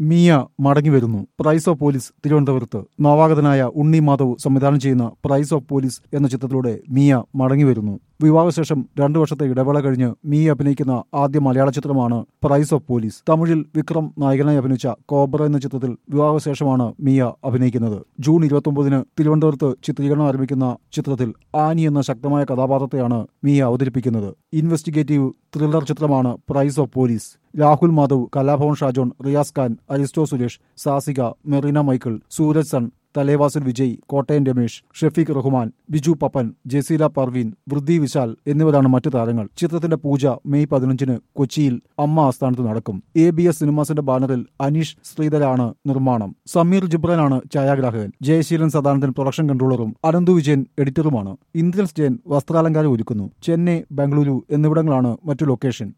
മിയ മടങ്ങി വരുന്നു price of police തിരുവനന്തപുരത്ത് നവാഗതനായ ഉണ്ണി മാധവ് സംവിധാനം ചെയ്യുന്ന പ്രൈസ് ഓഫ് പോലീസ് എന്ന ചിത്രത്തിലൂടെ മിയ മടങ്ങി വരുന്നു വിവാഹശേഷം രണ്ടു വർഷത്തെ ഇടവേള കഴിഞ്ഞ് മിയ അഭിനയിക്കുന്ന ആദ്യ മലയാള ചിത്രമാണ് പ്രൈസ് ഓഫ് പോലീസ് തമിഴിൽ വിക്രം നായകനായി അഭിനയിച്ച കോബ്ര എന്ന ചിത്രത്തിൽ വിവാഹശേഷമാണ് മിയ അഭിനയിക്കുന്നത് ജൂൺ ഇരുപത്തൊമ്പതിന് തിരുവനന്തപുരത്ത് ചിത്രീകരണം ആരംഭിക്കുന്ന ചിത്രത്തിൽ ആനി എന്ന ശക്തമായ കഥാപാത്രത്തെയാണ് മിയ അവതരിപ്പിക്കുന്നത് ഇൻവെസ്റ്റിഗേറ്റീവ് ത്രില്ലർ ചിത്രമാണ് price of police Rahul Madhav Kalabhavan Shajohn Riyas Khan Aristo Suresh Sasika Mereena Michael Sooraj Sun Thalaivasal Vijay Kottayam Ramesh Shefeek Rahman Biju Pappan Jaseela Parveen Vriddhi Vishal എന്നിവരാണ് മറ്റു താരങ്ങൾ ചിത്രത്തിന്റെ പൂജ മെയ് പതിനഞ്ചിന് കൊച്ചിയിൽ അമ്മ ആസ്ഥാനത്ത് നടക്കും എ ബി എസ് സിനിമാസിന്റെ ബാനറിൽ അനീഷ് ശ്രീധരാണ് നിർമ്മാണം സമീർ ജിബ്രാനാണ് ഛായാഗ്രാഹകൻ ജയശീലൻ സദാനന്ദൻ പ്രൊഡക്ഷൻ കൺട്രോളറും അനന്തു വിജയൻ എഡിറ്ററുമാണ് ഇന്ദ്രൻസ് ജയൻ വസ്ത്രാലങ്കാരം ഒരുക്കുന്നു ചെന്നൈ ബംഗളൂരു എന്നിവിടങ്ങളാണ് മറ്റു ലൊക്കേഷൻ